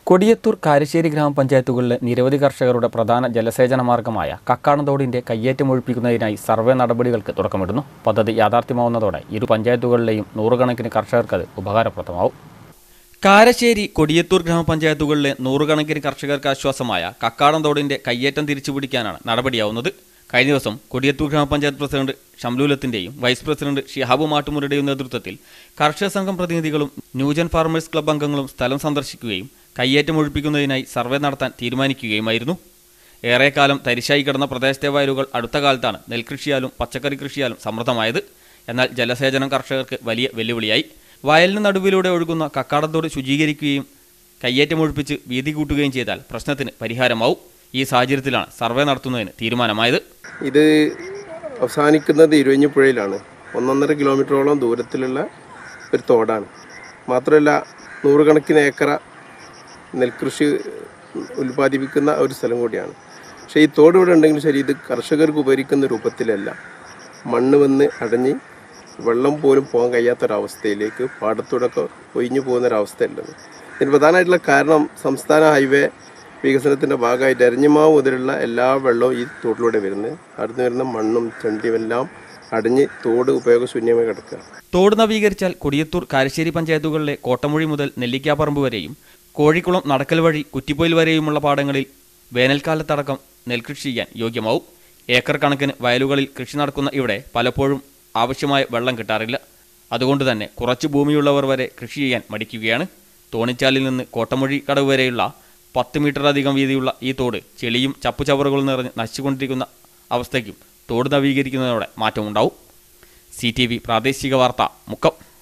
കൊടിയത്തൂർ കാരശ്ശേരി ഗ്രാമപഞ്ചായത്തുകളിലെ നിരവധി കർഷകരുടെ പ്രധാന ജലസേചന മാർഗമായ കക്കാണന്തോടിന്റെ കയ്യേറ്റം ഒഴിപ്പിക്കുന്നതിനായി സർവേ നടപടികൾക്ക് തുടക്കമിടുന്നു പദ്ധതി യാഥാർത്ഥ്യമാവുന്നതോടെ ഇരു പഞ്ചായത്തുകളിലെയും നൂറുകണക്കിന് കർഷകർക്കത് ഉപകാരപ്രദമാവും കാരശ്ശേരി കൊടിയത്തൂർ ഗ്രാമപഞ്ചായത്തുകളിലെ നൂറുകണക്കിന് കർഷകർക്ക് ആശ്വാസമായ കക്കാടന്തോടിന്റെ കയ്യേറ്റം തിരിച്ചുപിടിക്കാനാണ് നടപടിയാവുന്നത് കഴിഞ്ഞ ദിവസം കൊടിയത്തൂർ ഗ്രാമപഞ്ചായത്ത് പ്രസിഡന്റ് ഷംലൂലത്തിന്റെയും വൈസ് പ്രസിഡന്റ് ഷിഹാബു മാട്ടുമുരയുടെയും നേതൃത്വത്തിൽ കർഷക സംഘം പ്രതിനിധികളും ന്യൂജൻ ഫാർമേഴ്സ് ക്ലബ് അംഗങ്ങളും സ്ഥലം സന്ദർശിക്കുകയും കയ്യേറ്റം ഒഴിപ്പിക്കുന്നതിനായി സർവേ നടത്താൻ തീരുമാനിക്കുകയുമായിരുന്നു ഏറെക്കാലം തരിശായി കിടന്ന പ്രദേശത്തെ വയലുകൾ അടുത്ത കാലത്താണ് നെൽകൃഷിയാലും പച്ചക്കറി കൃഷിയാലും സമൃദ്ധമായത് എന്നാൽ ജലസേചനം കർഷകർക്ക് വലിയ വെല്ലുവിളിയായി വയലിന് നടുവിലൂടെ ഒഴുകുന്ന കക്കാടത്തോട് ശുചീകരിക്കുകയും കയ്യേറ്റം ഒഴിപ്പിച്ച് വീതി കൂട്ടുകയും ചെയ്താൽ പ്രശ്നത്തിന് പരിഹാരമാവും ഈ സാഹചര്യത്തിലാണ് സർവേ നടത്തുന്നതിന് തീരുമാനമായത് ഇത് അവസാനിക്കുന്നത് ഇരുവഞ്ഞിപ്പുഴയിലാണ് ഒന്നൊന്നര കിലോമീറ്ററോളം ദൂരത്തിലുള്ള ഒരു തോടാണ് മാത്രമല്ല നൂറുകണക്കിന് ഏക്കറ നെൽകൃഷി ഉൽപ്പാദിപ്പിക്കുന്ന ഒരു സ്ഥലം കൂടിയാണ് പക്ഷേ ഈ തോട് ഇവിടെ ഉണ്ടെങ്കിൽ ശരി ഇത് കർഷകർക്ക് ഉപകരിക്കുന്ന രൂപത്തിലല്ല മണ്ണ് വന്ന് അടഞ്ഞ് വെള്ളം പോലും പോകാൻ കഴിയാത്തൊരവസ്ഥയിലേക്ക് പാടത്തൂടൊക്കെ ഒഴിഞ്ഞു പോകുന്നൊരവസ്ഥയുള്ളത് ഇതിന് പ്രധാനമായിട്ടുള്ള കാരണം സംസ്ഥാന ഹൈവേ വികസനത്തിൻ്റെ ഭാഗമായിട്ട് എരഞ്ഞിമാവ് മുതലുള്ള എല്ലാ വെള്ളവും ഈ തോട്ടിലൂടെ വരുന്നത് അടുത്ത് വരുന്ന മണ്ണും ചെണ്ടിയും എല്ലാം അടിഞ്ഞ് തോട് ഉപയോഗശൂന്യമായി കിടക്കുക തോട് നവീകരിച്ചാൽ കൊടിയത്തൂർ കാരശ്ശേരി പഞ്ചായത്തുകളിലെ കോട്ടമൊഴി മുതൽ നെല്ലിക്കാപ്പറമ്പ് വരെയും കോഴിക്കുളം നടക്കൽ വഴി കുറ്റിപ്പൊയിൽ വരെയുമുള്ള പാടങ്ങളിൽ വേനൽക്കാലത്തടക്കം നെൽകൃഷി ചെയ്യാൻ യോഗ്യമാവും ഏക്കർ കണക്കിന് വയലുകളിൽ കൃഷി നടക്കുന്ന ഇവിടെ പലപ്പോഴും ആവശ്യമായ വെള്ളം കിട്ടാറില്ല അതുകൊണ്ട് തന്നെ കുറച്ച് ഭൂമിയുള്ളവർ വരെ കൃഷി ചെയ്യാൻ മടിക്കുകയാണ് തോണിച്ചാലിൽ നിന്ന് കോട്ടമൊഴി കടവ് വരെയുള്ള പത്ത് മീറ്ററധികം വീതിയുള്ള ഈ തോട് ചെളിയും ചപ്പുചവറുകളും നിറഞ്ഞ് നശിച്ചുകൊണ്ടിരിക്കുന്ന അവസ്ഥയ്ക്കും തോട് നവീകരിക്കുന്നതോടെ മാറ്റമുണ്ടാവും സി ടി വി പ്രാദേശിക വാർത്ത മുക്കം